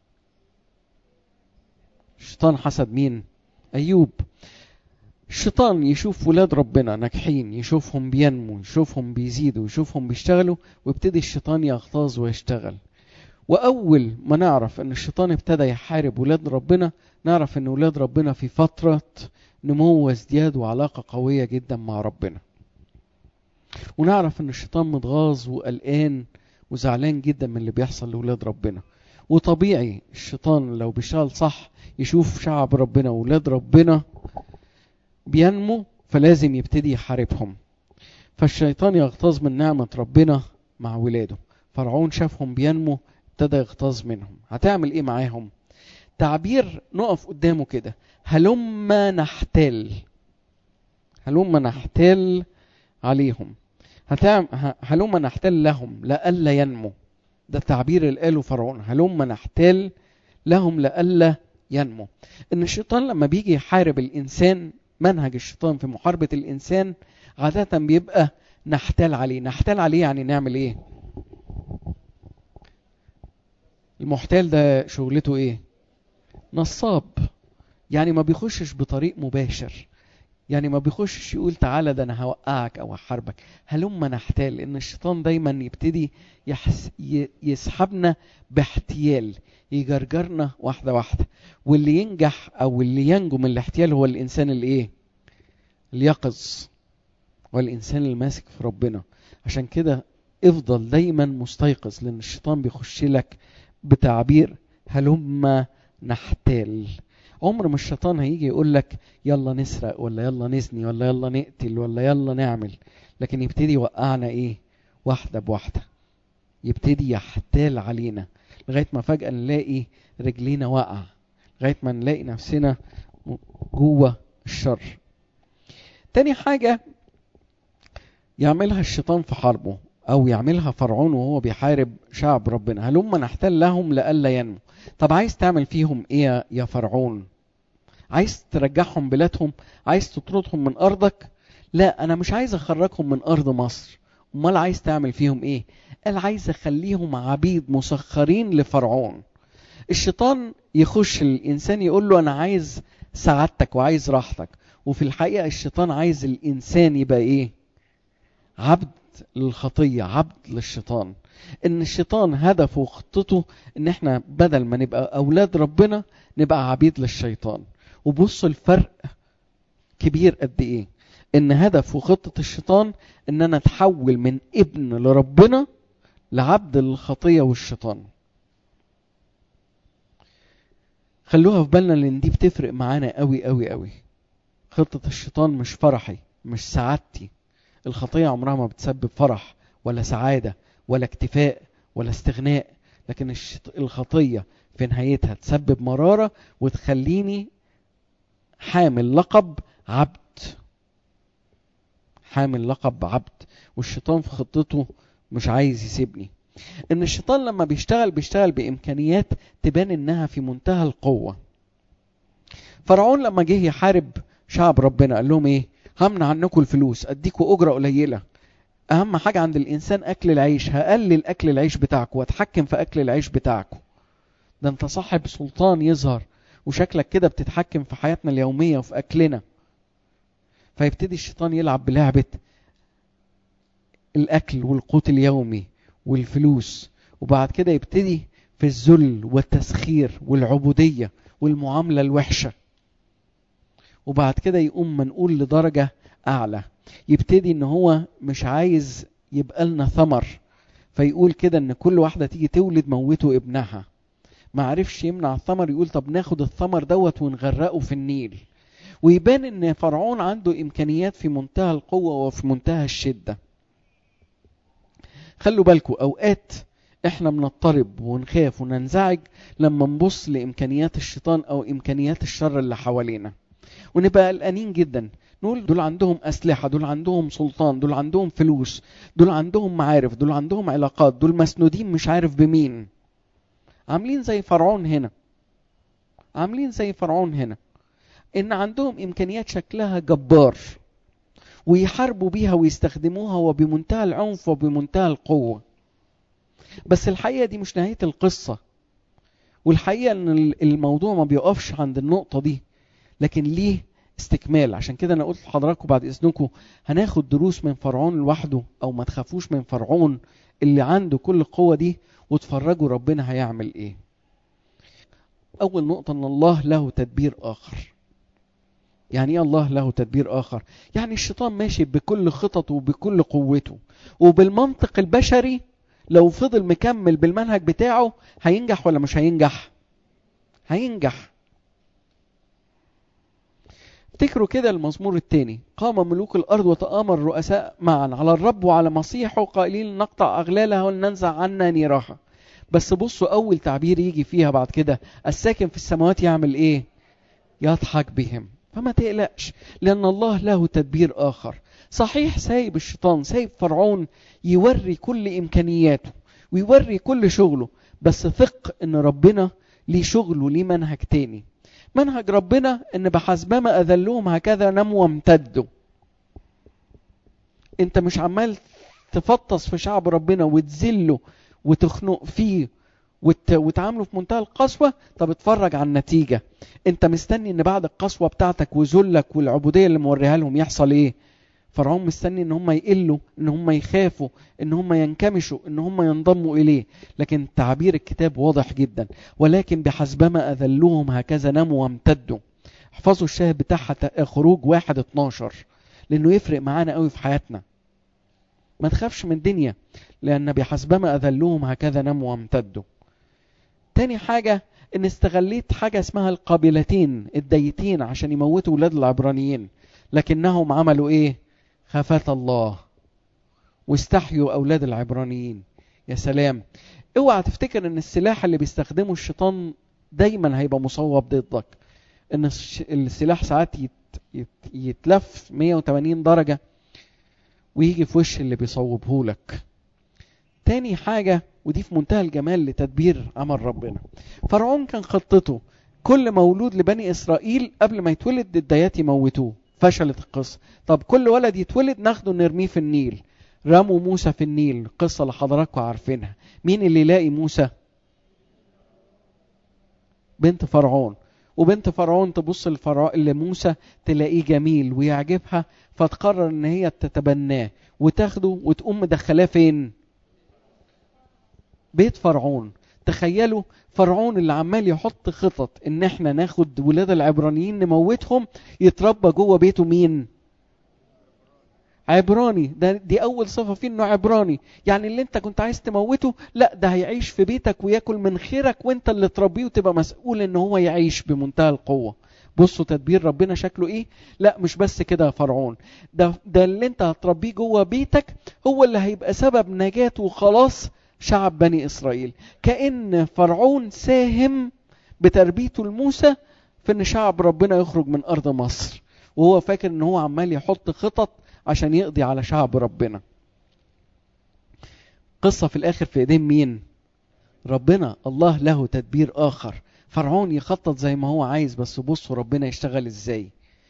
الشيطان حسد مين ايوب الشيطان يشوف ولاد ربنا ناجحين يشوفهم بينمو يشوفهم بيزيدوا يشوفهم بيشتغلوا ويبتدي الشيطان يغتاظ ويشتغل واول ما نعرف ان الشيطان ابتدى يحارب ولاد ربنا نعرف ان ولاد ربنا في فتره نمو وازدياد وعلاقه قويه جدا مع ربنا ونعرف ان الشيطان متغاظ وقلقان وزعلان جدا من اللي بيحصل لولاد ربنا وطبيعي الشيطان لو بيشتغل صح يشوف شعب ربنا وولاد ربنا بينمو فلازم يبتدي يحاربهم فالشيطان يغتاظ من نعمة ربنا مع ولاده فرعون شافهم بينمو ابتدى يغتاظ منهم هتعمل ايه معاهم تعبير نقف قدامه كده هلما نحتال هلما نحتال عليهم هتعمل هلما نحتال لهم لئلا ينمو ده التعبير اللي قاله فرعون هلما نحتال لهم لئلا ينمو ان الشيطان لما بيجي يحارب الانسان منهج الشيطان في محاربة الانسان عادة بيبقى نحتال عليه نحتال عليه يعني نعمل ايه المحتال ده شغلته ايه نصاب يعني ما بيخشش بطريق مباشر يعني ما بيخشش يقول تعالى ده انا هوقعك او هحاربك هلما نحتال ان الشيطان دايما يبتدي يحس يسحبنا باحتيال يجرجرنا واحده واحده واللي ينجح او اللي ينجو من الاحتيال هو الانسان اللي ايه اليقظ والانسان اللي ماسك في ربنا عشان كده افضل دايما مستيقظ لان الشيطان بيخش لك بتعبير هلما نحتال عمر ما الشيطان هيجي يقول لك يلا نسرق ولا يلا نزني ولا يلا نقتل ولا يلا نعمل لكن يبتدي يوقعنا ايه واحده بواحده يبتدي يحتال علينا لغايه ما فجاه نلاقي رجلينا واقعه لغايه ما نلاقي نفسنا جوه الشر تاني حاجه يعملها الشيطان في حربه او يعملها فرعون وهو بيحارب شعب ربنا هلما نحتل لهم لئلا ينمو طب عايز تعمل فيهم ايه يا فرعون عايز ترجعهم بلادهم عايز تطردهم من ارضك لا انا مش عايز اخرجهم من ارض مصر امال عايز تعمل فيهم ايه قال عايز اخليهم عبيد مسخرين لفرعون الشيطان يخش الانسان يقول له انا عايز سعادتك وعايز راحتك وفي الحقيقه الشيطان عايز الانسان يبقى ايه عبد للخطيه عبد للشيطان ان الشيطان هدفه وخطته ان احنا بدل ما نبقى اولاد ربنا نبقى عبيد للشيطان وبصوا الفرق كبير قد ايه ان هدف وخطة الشيطان ان انا اتحول من ابن لربنا لعبد للخطية والشيطان خلوها في بالنا لان دي بتفرق معانا قوي قوي قوي خطة الشيطان مش فرحي مش سعادتي الخطية عمرها ما بتسبب فرح ولا سعادة ولا اكتفاء ولا استغناء لكن الخطية في نهايتها تسبب مرارة وتخليني حامل لقب عبد حامل لقب عبد والشيطان في خطته مش عايز يسيبني ان الشيطان لما بيشتغل بيشتغل بامكانيات تبان انها في منتهى القوة فرعون لما جه يحارب شعب ربنا قال لهم ايه همنع عنكم الفلوس اديكوا اجرة قليلة اهم حاجة عند الانسان اكل العيش هقلل اكل العيش بتاعكم واتحكم في اكل العيش بتاعكم ده انت صاحب سلطان يظهر وشكلك كده بتتحكم في حياتنا اليومية وفي اكلنا فيبتدي الشيطان يلعب بلعبة الاكل والقوت اليومي والفلوس وبعد كده يبتدي في الذل والتسخير والعبودية والمعاملة الوحشة وبعد كده يقوم منقول لدرجة أعلى يبتدي ان هو مش عايز يبقى لنا ثمر فيقول كده ان كل واحدة تيجي تولد موتوا ابنها ما عرفش يمنع الثمر يقول طب ناخد الثمر دوت ونغرقه في النيل ويبان ان فرعون عنده امكانيات في منتهى القوة وفي منتهى الشدة خلوا بالكم اوقات احنا بنضطرب ونخاف وننزعج لما نبص لامكانيات الشيطان او امكانيات الشر اللي حوالينا ونبقى قلقانين جدا نقول دول عندهم اسلحه دول عندهم سلطان دول عندهم فلوس دول عندهم معارف دول عندهم علاقات دول مسنودين مش عارف بمين عاملين زي فرعون هنا عاملين زي فرعون هنا ان عندهم امكانيات شكلها جبار ويحاربوا بيها ويستخدموها وبمنتهى العنف وبمنتهى القوه بس الحقيقه دي مش نهايه القصه والحقيقه ان الموضوع ما بيقفش عند النقطه دي لكن ليه استكمال عشان كده انا قلت لحضراتكم بعد اذنكم هناخد دروس من فرعون لوحده او ما تخافوش من فرعون اللي عنده كل القوه دي وتفرجوا ربنا هيعمل ايه اول نقطه ان الله له تدبير اخر يعني ايه الله له تدبير اخر يعني الشيطان ماشي بكل خططه وبكل قوته وبالمنطق البشري لو فضل مكمل بالمنهج بتاعه هينجح ولا مش هينجح هينجح افتكروا كده المزمور الثاني قام ملوك الارض وتآمر الرؤساء معا على الرب وعلى مصيحه قائلين نقطع اغلالها وننزع عنا نيرها بس بصوا اول تعبير يجي فيها بعد كده الساكن في السماوات يعمل ايه يضحك بهم فما تقلقش لان الله له تدبير اخر صحيح سايب الشيطان سايب فرعون يوري كل امكانياته ويوري كل شغله بس ثق ان ربنا ليه شغل وليه منهج تاني منهج ربنا ان بحسبما اذلهم هكذا نموا وامتدوا انت مش عمال تفطس في شعب ربنا وتذله وتخنق فيه وت... وتعامله في منتهى القسوه طب اتفرج على النتيجه انت مستني ان بعد القسوه بتاعتك وذلك والعبوديه اللي موريها لهم يحصل ايه فرعون مستني ان هم يقلوا ان هم يخافوا ان هم ينكمشوا ان هم ينضموا اليه لكن تعبير الكتاب واضح جدا ولكن بحسبما اذلوهم هكذا نموا وامتدوا احفظوا الشاهد بتاعها خروج واحد 12 لانه يفرق معانا قوي في حياتنا ما تخافش من الدنيا لان بحسبما اذلوهم هكذا نموا وامتدوا تاني حاجة ان استغليت حاجة اسمها القابلتين الديتين عشان يموتوا ولاد العبرانيين لكنهم عملوا ايه خافت الله واستحيوا اولاد العبرانيين يا سلام اوعى تفتكر ان السلاح اللي بيستخدمه الشيطان دايما هيبقى مصوب ضدك ان السلاح ساعات يت يت يتلف 180 درجة ويجي في وش اللي بيصوبه لك تاني حاجة ودي في منتهى الجمال لتدبير عمل ربنا فرعون كان خطته كل مولود لبني اسرائيل قبل ما يتولد الديات يموتوه فشلت القصة طب كل ولد يتولد ناخده نرميه في النيل رموا موسى في النيل القصة اللي حضراتكم عارفينها مين اللي يلاقي موسى بنت فرعون وبنت فرعون تبص لفرعون لموسى تلاقيه جميل ويعجبها فتقرر ان هي تتبناه وتاخده وتقوم مدخلاه فين بيت فرعون تخيلوا فرعون اللي عمال يحط خطط ان احنا ناخد ولاد العبرانيين نموتهم يتربى جوه بيته مين عبراني ده دي اول صفه فيه انه عبراني يعني اللي انت كنت عايز تموته لا ده هيعيش في بيتك وياكل من خيرك وانت اللي تربيه وتبقى مسؤول ان هو يعيش بمنتهى القوه بصوا تدبير ربنا شكله ايه لا مش بس كده يا فرعون ده ده اللي انت هتربيه جوه بيتك هو اللي هيبقى سبب نجاة وخلاص شعب بني اسرائيل كأن فرعون ساهم بتربيته لموسى في ان شعب ربنا يخرج من ارض مصر وهو فاكر ان هو عمال يحط خطط عشان يقضي على شعب ربنا قصة في الاخر في ايدين مين ربنا الله له تدبير اخر فرعون يخطط زي ما هو عايز بس بصوا ربنا يشتغل ازاي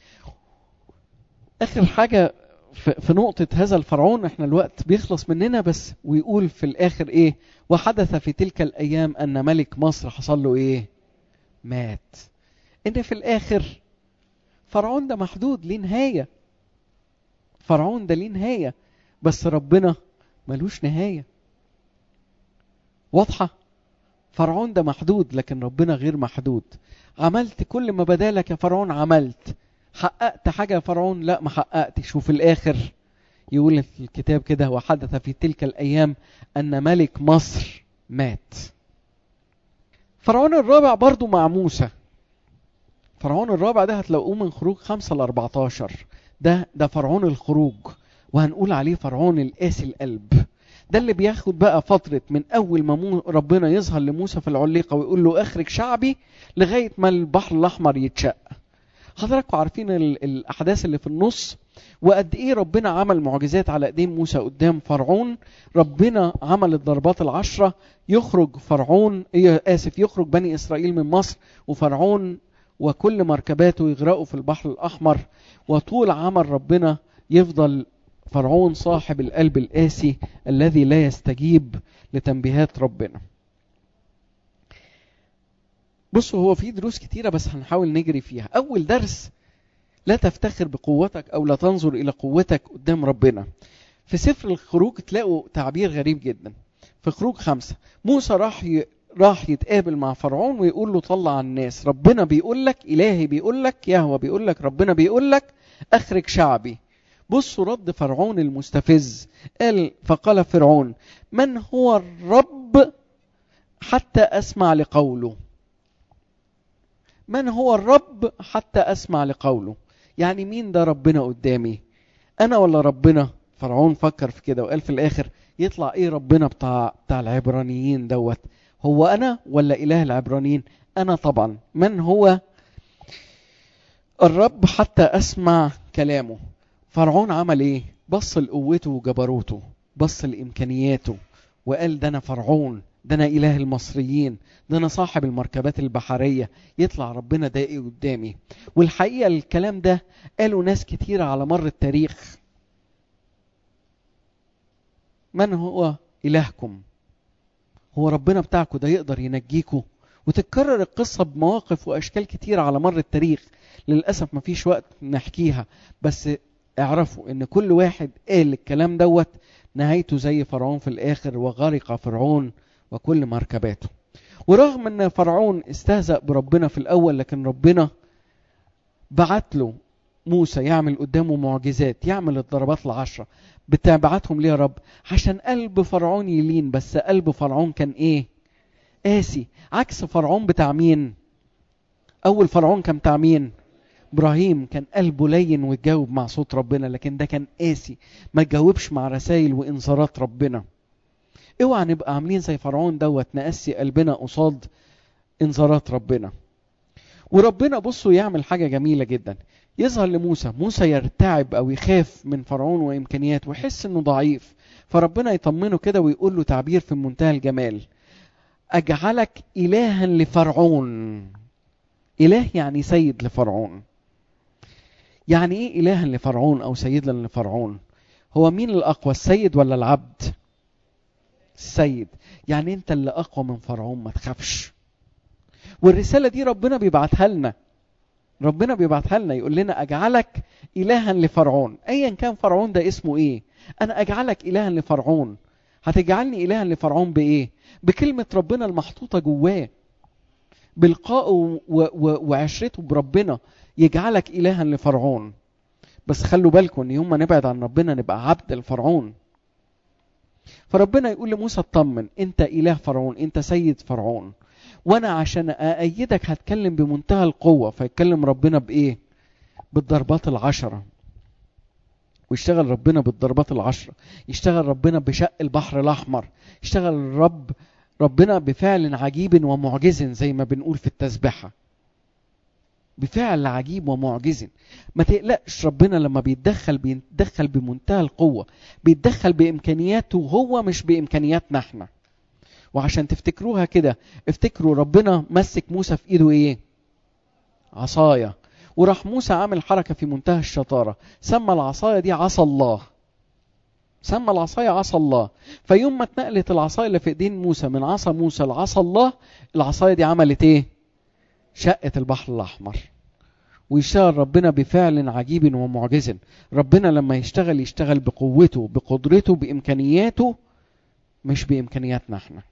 اخر حاجة في نقطة هذا الفرعون احنا الوقت بيخلص مننا بس ويقول في الاخر ايه وحدث في تلك الايام ان ملك مصر حصل له ايه مات ان في الاخر فرعون ده محدود ليه نهاية فرعون ده ليه نهاية بس ربنا ملوش نهاية واضحة فرعون ده محدود لكن ربنا غير محدود عملت كل ما بدالك يا فرعون عملت حققت حاجة يا فرعون لا ما حققتش وفي الآخر يقول الكتاب كده وحدث في تلك الأيام أن ملك مصر مات فرعون الرابع برضو مع موسى فرعون الرابع ده هتلاقوه من خروج 5 ل 14 ده ده فرعون الخروج وهنقول عليه فرعون القاسي القلب ده اللي بياخد بقى فترة من أول ما مو ربنا يظهر لموسى في العليقة ويقول له أخرج شعبي لغاية ما البحر الأحمر يتشق حضراتكم عارفين ال- الأحداث اللي في النص وقد إيه ربنا عمل معجزات على إيدين موسى قدام فرعون ربنا عمل الضربات العشرة يخرج فرعون إيه، آسف يخرج بني إسرائيل من مصر وفرعون وكل مركباته يغرقوا في البحر الأحمر وطول عمل ربنا يفضل فرعون صاحب القلب القاسي الذي لا يستجيب لتنبيهات ربنا بصوا هو في دروس كتيرة بس هنحاول نجري فيها أول درس لا تفتخر بقوتك أو لا تنظر إلى قوتك قدام ربنا في سفر الخروج تلاقوا تعبير غريب جدا في خروج خمسة موسى راح ي... راح يتقابل مع فرعون ويقول له طلع الناس ربنا بيقول لك إلهي بيقول لك يهوى بيقول لك ربنا بيقول لك أخرج شعبي بصوا رد فرعون المستفز قال فقال فرعون من هو الرب حتى أسمع لقوله من هو الرب حتى أسمع لقوله يعني مين ده ربنا قدامي أنا ولا ربنا فرعون فكر في كده وقال في الآخر يطلع إيه ربنا بتاع, بتاع العبرانيين دوت هو أنا ولا إله العبرانيين أنا طبعا من هو الرب حتى أسمع كلامه فرعون عمل إيه بص لقوته وجبروته بص لإمكانياته وقال ده أنا فرعون ده أنا إله المصريين ده أنا صاحب المركبات البحرية يطلع ربنا ده إيه قدامي والحقيقة الكلام ده قالوا ناس كتيرة على مر التاريخ من هو إلهكم هو ربنا بتاعكم ده يقدر ينجيكم وتتكرر القصة بمواقف وأشكال كتيرة على مر التاريخ للأسف مفيش وقت نحكيها بس اعرفوا ان كل واحد قال الكلام دوت نهايته زي فرعون في الآخر وغرق فرعون وكل مركباته ورغم ان فرعون استهزأ بربنا في الأول لكن ربنا بعت له موسى يعمل قدامه معجزات يعمل الضربات العشرة بتابعتهم ليه يا رب عشان قلب فرعون يلين بس قلب فرعون كان ايه قاسي عكس فرعون بتاع مين اول فرعون كان بتاع مين ابراهيم كان قلبه لين ويتجاوب مع صوت ربنا لكن ده كان قاسي ما تجاوبش مع رسائل وانذارات ربنا اوعى نبقى عاملين زي فرعون دوت نقسي قلبنا قصاد انذارات ربنا وربنا بصوا يعمل حاجه جميله جدا يظهر لموسى موسى يرتعب او يخاف من فرعون وامكانياته ويحس انه ضعيف فربنا يطمنه كده ويقول له تعبير في منتهى الجمال اجعلك الها لفرعون اله يعني سيد لفرعون يعني ايه الها لفرعون او سيدا لفرعون هو مين الاقوى السيد ولا العبد السيد يعني انت اللي اقوى من فرعون ما تخافش والرساله دي ربنا بيبعتها لنا ربنا بيبعتها لنا يقول لنا اجعلك الها لفرعون ايا كان فرعون ده اسمه ايه انا اجعلك الها لفرعون هتجعلني الها لفرعون بايه بكلمه ربنا المحطوطه جواه بلقائه وعشرته بربنا يجعلك الها لفرعون بس خلوا بالكم ان يوم ما نبعد عن ربنا نبقى عبد لفرعون فربنا يقول لموسى اطمن انت اله فرعون انت سيد فرعون وانا عشان اايدك هتكلم بمنتهى القوه فيتكلم ربنا بايه بالضربات العشره ويشتغل ربنا بالضربات العشره يشتغل ربنا بشق البحر الاحمر يشتغل الرب ربنا بفعل عجيب ومعجز زي ما بنقول في التسبحه بفعل عجيب ومعجز ما تقلقش ربنا لما بيتدخل بيتدخل بمنتهى القوه بيتدخل بامكانياته هو مش بامكانياتنا احنا وعشان تفتكروها كده افتكروا ربنا مسك موسى في ايده ايه عصايه وراح موسى عامل حركه في منتهى الشطاره سمى العصايه دي عصا الله سمى العصايه عصا الله فيوم ما اتنقلت العصايه اللي في ايدين موسى من عصا موسى لعصا الله العصايه دي عملت ايه شقت البحر الاحمر ويشتغل ربنا بفعل عجيب ومعجز ربنا لما يشتغل يشتغل بقوته بقدرته بامكانياته مش بامكانياتنا احنا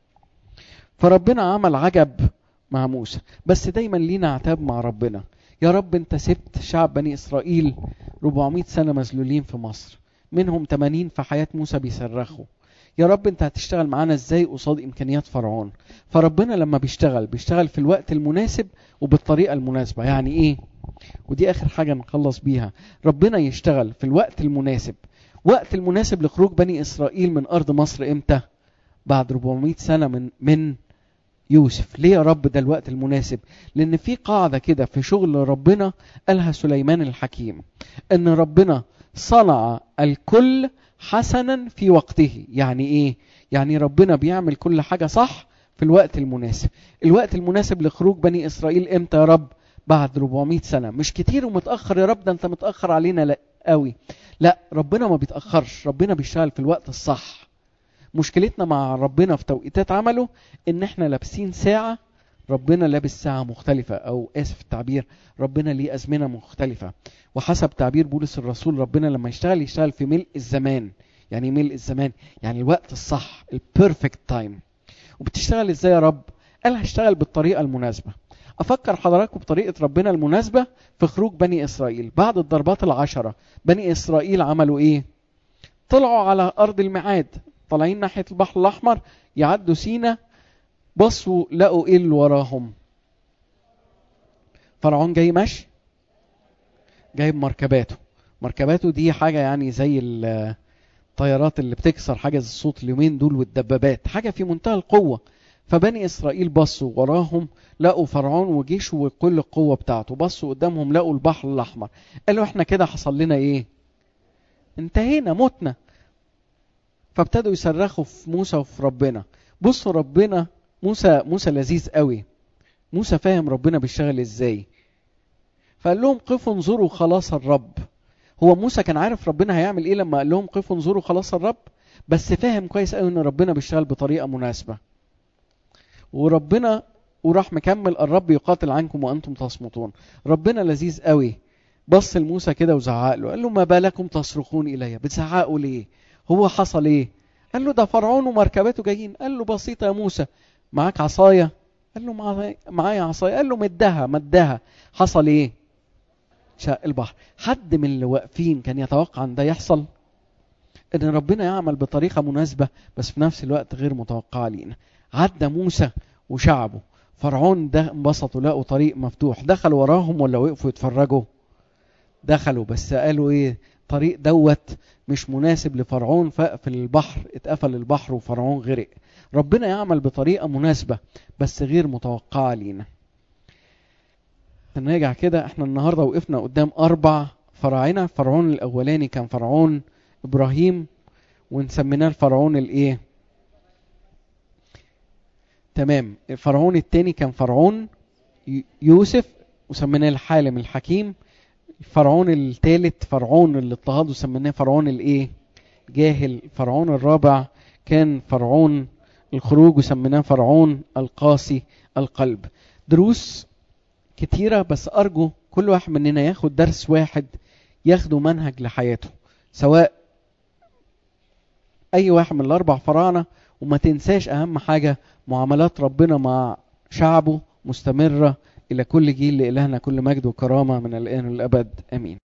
فربنا عمل عجب مع موسى بس دايما لينا عتاب مع ربنا يا رب انت سبت شعب بني اسرائيل 400 سنه مذلولين في مصر منهم 80 في حياه موسى بيصرخوا يا رب انت هتشتغل معانا ازاي قصاد امكانيات فرعون فربنا لما بيشتغل بيشتغل في الوقت المناسب وبالطريقه المناسبه يعني ايه ودي اخر حاجه نخلص بيها ربنا يشتغل في الوقت المناسب وقت المناسب لخروج بني اسرائيل من ارض مصر امتى بعد 400 سنه من من يوسف ليه يا رب ده الوقت المناسب لان في قاعده كده في شغل ربنا قالها سليمان الحكيم ان ربنا صنع الكل حسنا في وقته يعني ايه يعني ربنا بيعمل كل حاجه صح في الوقت المناسب الوقت المناسب لخروج بني اسرائيل امتى يا رب بعد 400 سنه مش كتير ومتاخر يا رب ده انت متاخر علينا لا قوي لا ربنا ما بيتاخرش ربنا بيشتغل في الوقت الصح مشكلتنا مع ربنا في توقيتات عمله ان احنا لابسين ساعه ربنا لابس ساعة مختلفة أو آسف التعبير ربنا ليه أزمنة مختلفة وحسب تعبير بولس الرسول ربنا لما يشتغل يشتغل في ملء الزمان يعني ملء الزمان يعني الوقت الصح البيرفكت تايم وبتشتغل ازاي يا رب قال هشتغل بالطريقة المناسبة أفكر حضراتكم بطريقة ربنا المناسبة في خروج بني إسرائيل بعد الضربات العشرة بني إسرائيل عملوا إيه طلعوا على أرض الميعاد طالعين ناحية البحر الأحمر يعدوا سينا بصوا لقوا ايه اللي وراهم فرعون جاي ماشي جايب مركباته مركباته دي حاجة يعني زي الطيارات اللي بتكسر حاجز الصوت اليومين دول والدبابات حاجة في منتهى القوة فبني إسرائيل بصوا وراهم لقوا فرعون وجيشه وكل القوة بتاعته بصوا قدامهم لقوا البحر الأحمر قالوا احنا كده حصل لنا ايه انتهينا متنا فابتدوا يصرخوا في موسى وفي ربنا بصوا ربنا موسى موسى لذيذ قوي موسى فاهم ربنا بيشتغل ازاي فقال لهم قفوا انظروا خلاص الرب هو موسى كان عارف ربنا هيعمل ايه لما قال لهم قفوا انظروا خلاص الرب بس فاهم كويس قوي ان ربنا بيشتغل بطريقه مناسبه وربنا وراح مكمل الرب يقاتل عنكم وانتم تصمتون ربنا لذيذ قوي بص لموسى كده وزعق له قال له ما بالكم تصرخون الي بتزعقوا ليه هو حصل ايه قال له ده فرعون ومركباته جايين قال له بسيطه يا موسى معاك عصايه قال له معايا عصايه قال له مدها مدها حصل ايه شق البحر حد من اللي واقفين كان يتوقع ان ده يحصل ان ربنا يعمل بطريقه مناسبه بس في نفس الوقت غير متوقعه لينا عدى موسى وشعبه فرعون ده انبسطوا لقوا طريق مفتوح دخلوا وراهم ولا وقفوا يتفرجوا دخلوا بس قالوا ايه طريق دوت مش مناسب لفرعون فقفل البحر اتقفل البحر وفرعون غرق ربنا يعمل بطريقه مناسبه بس غير متوقعه لينا نرجع كده احنا النهارده وقفنا قدام اربع فراعنه فرعون الاولاني كان فرعون ابراهيم ونسميناه الفرعون الايه تمام الفرعون الثاني كان فرعون يوسف وسميناه الحالم الحكيم الفرعون الثالث فرعون الاضطهاد وسميناه فرعون الايه جاهل فرعون الرابع كان فرعون الخروج وسميناه فرعون القاسي القلب دروس كتيرة بس أرجو كل واحد مننا ياخد درس واحد ياخده منهج لحياته سواء أي واحد من الأربع فراعنة وما تنساش أهم حاجة معاملات ربنا مع شعبه مستمرة إلى كل جيل لإلهنا كل مجد وكرامة من الآن والأبد آمين